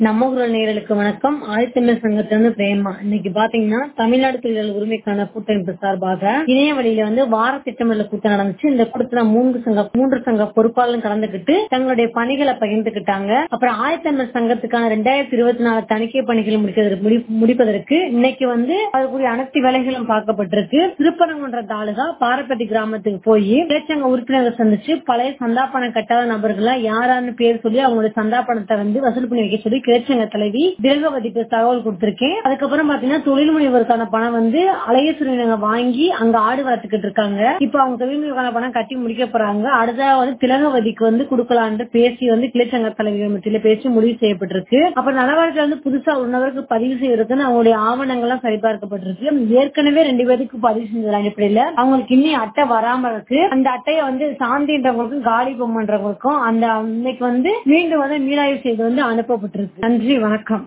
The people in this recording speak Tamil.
நம்ம குரல் நேயர்களுக்கு வணக்கம் ஆதித்தமிழ் சங்கத்திலிருந்து பிரேமா இன்னைக்கு பாத்தீங்கன்னா தமிழ்நாடு தொழிலாளர் உரிமைக்கான கூட்டமைப்பு சார்பாக இணைய வழியில வந்து வார திட்டமிடல் கூட்டம் நடந்துச்சு இந்த கூட்டத்துல மூன்று சங்க மூன்று சங்க பொறுப்பாளரும் கலந்துகிட்டு தங்களுடைய பணிகளை பகிர்ந்துகிட்டாங்க அப்புறம் ஆதித்தமிழ் சங்கத்துக்கான ரெண்டாயிரத்தி இருபத்தி நாலு தணிக்கை பணிகளை முடிக்கிறதுக்கு முடி- முடிப்பதற்கு இன்னைக்கு வந்து அதுக்குரிய அனைத்து வேலைகளும் பார்க்கப்பட்டிருக்கு திருப்பரங்குன்ற தாலுகா பாரப்பட்டி கிராமத்துக்கு போய் பேச்சங்க உறுப்பினர்கள் சந்திச்சு பழைய சந்தா பணம் கட்டாத நபர்களை யாரான்னு பேர் சொல்லி அவங்களுடைய சந்தா பணத்தை வந்து வசூல் பண்ணி வைக்க சொல்லி கிளர்ச்சங்க தலைவி திரகவதிக்கு தகவல் கொடுத்திருக்கேன் அதுக்கப்புறம் பாத்தீங்கன்னா தொழில் முனைவோருக்கான பணம் வந்து அலையசுரினங்க வாங்கி அங்க ஆடு வளர்த்துக்கிட்டு இருக்காங்க இப்ப அவங்க தொழில் முனைவோருக்கான பணம் கட்டி முடிக்க போறாங்க அடுத்ததாக வந்து திலகவதிக்கு வந்து கொடுக்கலான்னு பேசி வந்து கிளர்ச்சங்க தலைவிகள் மத்தியில பேசி முடிவு செய்யப்பட்டிருக்கு அப்புறம் நலவாரத்துல வந்து புதுசா ஒரு நபருக்கு பதிவு செய்யறதுன்னு அவங்களுடைய ஆவணங்கள்லாம் சரிபார்க்கப்பட்டிருக்கு ஏற்கனவே ரெண்டு பேருக்கு பதிவு செஞ்சது அடிப்படையில அவங்களுக்கு இன்னும் அட்டை வராம இருக்கு அந்த அட்டையை வந்து சாந்தின்றவங்களுக்கும் காலி பொம்மன்றவங்களுக்கும் அந்த இன்னைக்கு வந்து மீண்டும் வந்து மீளாய்வு செய்து வந்து அனுப்பப்பட்டிருக்கு நன்றி வணக்கம்